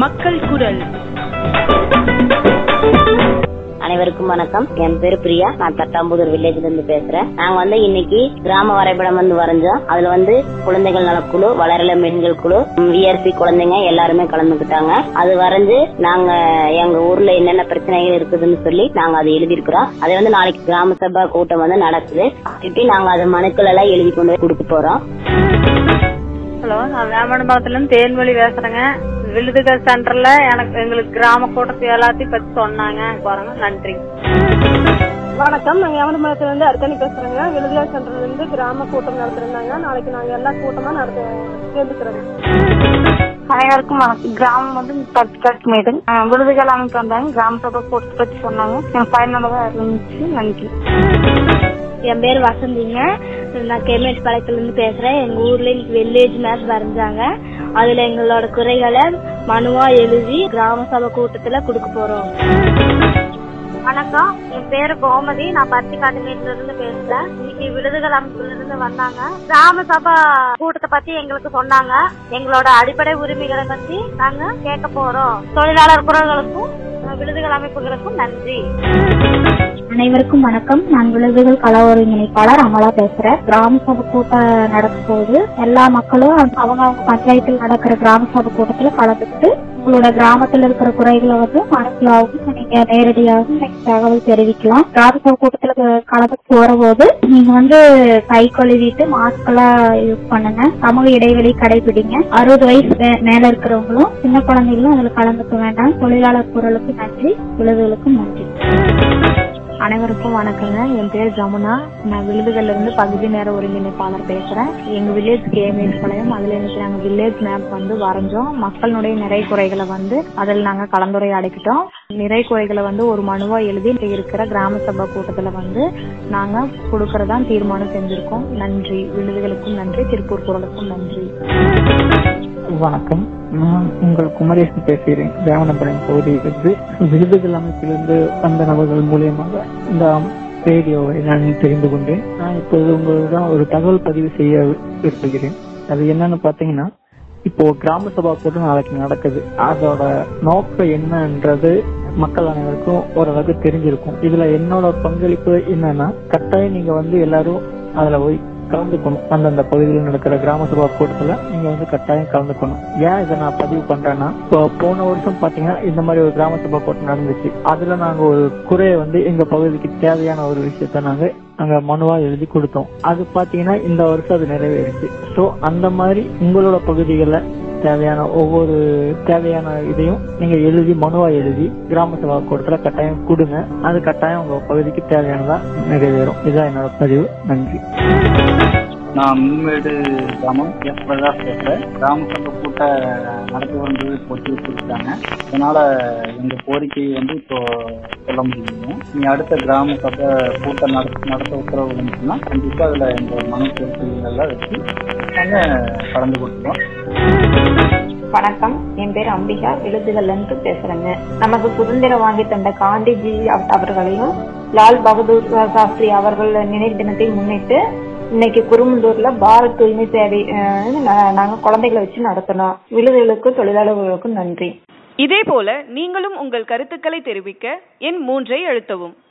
மக்கள் குரல் அனைவருக்கும் வணக்கம் என் பேரு பிரியா நான் தட்டாம்பூதூர் வில்லேஜ்ல இருந்து பேசுறேன் நாங்க வந்து இன்னைக்கு கிராம வரைபடம் வந்து வரைஞ்சோம் அதுல வந்து குழந்தைகள் நலக்குழு வளரல பெண்கள் குழு விஆர்சி குழந்தைங்க எல்லாருமே கலந்துக்கிட்டாங்க அது வரைஞ்சு நாங்க எங்க ஊர்ல என்னென்ன பிரச்சனைகள் இருக்குதுன்னு சொல்லி நாங்க அதை எழுதியிருக்கிறோம் அதை வந்து நாளைக்கு கிராம சபா கூட்டம் வந்து நடக்குது இப்படி நாங்க அது மனுக்கள் எல்லாம் எழுதி கொண்டு போய் கொடுக்க போறோம் ஹலோ நான் வேமனபாளத்துல இருந்து தேன்மொழி பேசுறேங்க விழுதுகள் சென்டர்ல எனக்கு எங்களுக்கு கிராம கூட்டத்தை எல்லாத்தையும் பத்தி சொன்னாங்க பாருங்க நன்றி வணக்கம் நாங்க யமனமலத்துல இருந்து அர்த்தனி பேசுறேங்க விழுதுகள் சென்டர்ல இருந்து கிராம கூட்டம் நடத்திருந்தாங்க நாளைக்கு நாங்க எல்லா கூட்டமா நடத்த சேர்ந்துக்கிறோங்க அனைவருக்கும் வணக்கம் கிராமம் வந்து பத்து மீது விருதுகள் அமைப்பு வந்தாங்க கிராம சபை கூட்டத்தை பத்தி சொன்னாங்க எனக்கு பயனுள்ளதா இருந்துச்சு நன்றி என் பேர் வசந்திங்க நான் கேமேட் பாளையத்துல இருந்து பேசுறேன் எங்க ஊர்ல இன்னைக்கு வில்லேஜ் மேப் வரைஞ்சாங்க அதுல எங்களோட குறைகளை மனுவா எழுதி கிராம சபை கூட்டத்துல கொடுக்க போறோம் வணக்கம் என் பேரு கோமதி நான் பருத்தி காட்டுமேட்ல இருந்து பேசுறேன் இன்னைக்கு விருதுகள் அமைப்புல இருந்து வந்தாங்க கிராம சபா கூட்டத்தை பத்தி எங்களுக்கு சொன்னாங்க எங்களோட அடிப்படை உரிமைகளை பத்தி நாங்க கேட்க போறோம் தொழிலாளர் குரல்களுக்கும் அஹ், விருதுகள் அமைப்புகளுக்கும் நன்றி அனைவருக்கும் வணக்கம் நான் விழுதுகள் கள ஒருங்கிணைப்பாளர் அமலா பேசுறேன் கிராம சபை கூட்டம் நடக்கும் போது எல்லா மக்களும் அவங்க அவங்க பஞ்சாயத்தில் நடக்கிற கிராம சபை கூட்டத்துல கலந்துக்கிட்டு உங்களோட கிராமத்துல இருக்கிற குறைகளை வந்து மனசிலாகவும் நீங்க நேரடியாகவும் நீங்க தகவல் தெரிவிக்கலாம் கிராம சபை கூட்டத்துல கலந்து போற போது நீங்க வந்து கை கழுவிட்டு மாஸ்க் எல்லாம் யூஸ் பண்ணுங்க சமூக இடைவெளி கடைபிடிங்க அறுபது வயசு மே- மேல இருக்கிறவங்களும் சின்ன குழந்தைகளும் அதுல கலந்துக்க வேண்டாம் தொழிலாளர் குரலுக்கு நன்றி விழுதுகளுக்கும் நன்றி அனைவருக்கும் வணக்கங்க என் பேர் ஜமுனா நான் விழுதுகள்ல இருந்து பகுதி நேர ஒருங்கிணைப்பாளர் பேசுறேன் எங்க வில்லேஜ் கேமேஜ் பாளையம் அதுல இன்னைக்கு நாங்க வில்லேஜ் மேப் வந்து வரைஞ்சோம் மக்களுடைய நிறை குறைகளை வந்து அதில் நாங்க கலந்துரையாடிக்கிட்டோம் நிறை குறைகளை வந்து ஒரு மனுவா எழுதி இங்க இருக்கிற கிராம சபா கூட்டத்துல வந்து நாங்க கொடுக்கறதா தீர்மானம் செஞ்சிருக்கோம் நன்றி விழுதுகளுக்கும் நன்றி திருப்பூர் குரலுக்கும் நன்றி வணக்கம் நான் உங்கள் குமரேசன் பேசுகிறேன் தேவனபுரம் பகுதியிலிருந்து விருதுகள் அமைப்பிலிருந்து வந்த நபர்கள் மூலியமாக இந்த ரேடியோவை நான் தெரிந்து கொண்டேன் நான் இப்போது உங்களிடம் ஒரு தகவல் பதிவு செய்ய விரும்புகிறேன் அது என்னன்னு பாத்தீங்கன்னா இப்போ கிராம சபா கூட்டம் நாளைக்கு நடக்குது அதோட நோக்கம் என்னன்றது மக்கள் அனைவருக்கும் ஓரளவுக்கு தெரிஞ்சிருக்கும் இதுல என்னோட பங்களிப்பு என்னன்னா கட்டாயம் நீங்க வந்து எல்லாரும் அதுல போய் கலந்துக்கணும் அந்தந்த பகுதியில் நடக்கிற கிராம சபா கூட்டத்துல நீங்க வந்து கட்டாயம் கலந்துக்கணும் ஏன் இதை நான் பதிவு பண்றேன்னா இப்போ போன வருஷம் பாத்தீங்கன்னா இந்த மாதிரி ஒரு கிராம சபா கூட்டம் நடந்துச்சு அதுல நாங்க ஒரு குறைய வந்து எங்க பகுதிக்கு தேவையான ஒரு விஷயத்த நாங்க அங்க மனுவா எழுதி கொடுத்தோம் அது பாத்தீங்கன்னா இந்த வருஷம் அது நிறைவேறுச்சு சோ அந்த மாதிரி உங்களோட பகுதிகளில் தேவையான ஒவ்வொரு தேவையான இதையும் நீங்க எழுதி மனுவா எழுதி கிராம சபா கூட்டத்துல கட்டாயம் கொடுங்க அது கட்டாயம் உங்க பகுதிக்கு தேவையானதா நிறைவேறும் இதுதான் என்னோட பதிவு நன்றி நான் முன்மேடு கிராமம் எஸ் பிரகாஷ் பேசுறேன் கிராம சபை கூட்ட நடத்தி வந்து ஒத்தி வச்சிருக்காங்க அதனால எங்க கோரிக்கையை வந்து இப்போ சொல்ல முடியுங்க நீ அடுத்த கிராம சபை கூட்டம் நடத்த நடத்த உத்தரவு வந்துச்சுன்னா கண்டிப்பா அதுல எங்க மனு கோரிக்கைகள் எல்லாம் வச்சு நாங்க கலந்து கொடுத்துருவோம் வணக்கம் என் பேர் அம்பிகா விழுதுகள்ல இருந்து பேசுறேங்க நமக்கு சுதந்திரம் வாங்கி தந்த காந்திஜி அவ- அவர்களையும் லால் பகதூர் சாஸ்திரி அவர்கள் நினைவு தினத்தை முன்னிட்டு இன்னைக்கு குருமந்தூர்ல பாரத் தூய்மை சேவை அஹ், நா- நாங்க குழந்தைகளை வச்சு நடத்தினோம் விழுதுகளுக்கும் தொழிலாளர்களுக்கும் நன்றி இதேபோல நீங்களும் உங்கள் கருத்துக்களை தெரிவிக்க எண் மூன்றை அழுத்தவும்